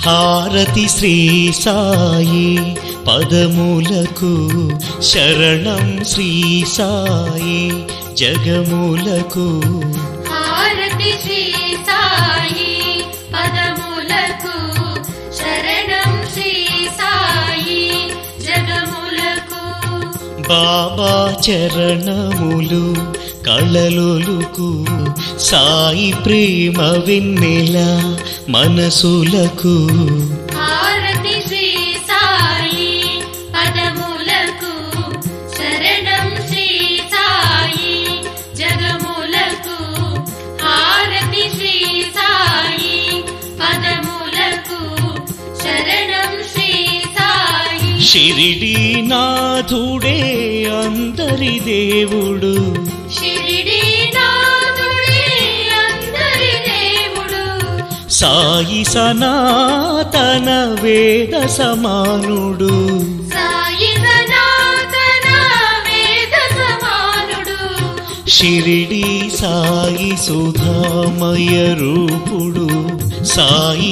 హారతి శ్రీ సాయి పదములకు శరణం శ్రీ సాయి జగములకు హారతి శ్రీ సాయి పదములకు శరణం శ్రీ సాయి జగములకు బాబా చరణములు కళలులకు సాయి ప్రేమ వెన్నెల మనసులకు హారతి శ్రీ సాయి పదములకు శరణం శ్రీ సాయి జగములకు హారతి శ్రీ సాయి పదములకు శరణం శ్రీ సాయి షిరిడి నాథుడే అందరి దేవుడు షిరిడి నాథుడే అందరి దేవుడు సాయి సనాతన వేద సమానుడు సాయి సనాతన వేద సమానుడు షిరిడి సాయి సుధామయ రూపుడు సాయి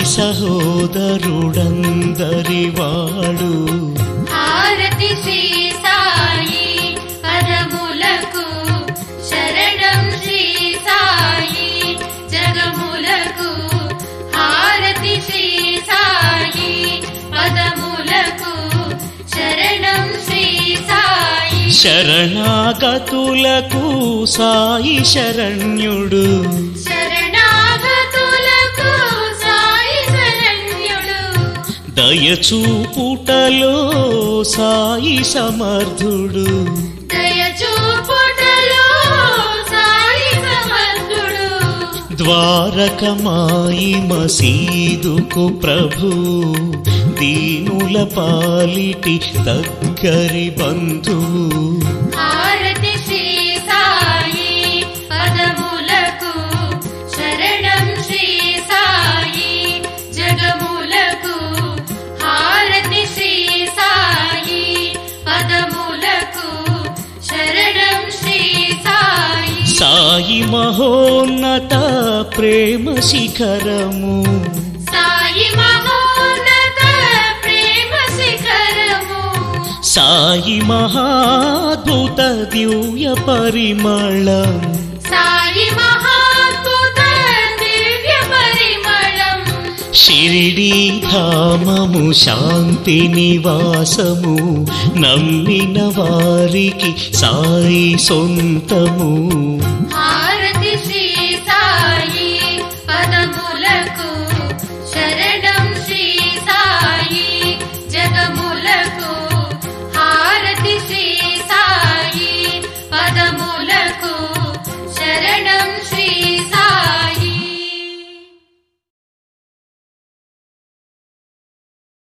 సహోదరుడందరి వాడు హారతి శ్రీ సాయి పదములకు శరణం శ్రీ సాయి జగములకు హారతి శ్రీ సాయి పదములకు శరణం శ్రీ సాయి శరణాగతులకు సాయి శరణ్యుడు శరణాగతులకు సాయి శరణ్యుడు దయచూపుటలో సాయి సమర్థుడు దయచూపుటలో సాయి సమర్థుడు ద్వారకమాయి మసీదుకు ప్రభు దీనుల పాలిటి దగ్గరి బంధువు హారతి శ్రీ సాయి పదములకు శరణం శ్రీ సాయి జగములకు హారతి శ్రీ సాయి పదములకు శరణం శ్రీ సాయి సాయి మహోన్నత ప్రేమ శిఖరము సాయి మహోన్నత ప్రేమ శిఖరము సాయి మహాద్భుత దివ్య పరిమళం సాయి మహాద్భుత దివ్య పరిమళం షిరిడి ధామము శాంతి నివాసము నమ్మిన వారికి సాయి సొంతము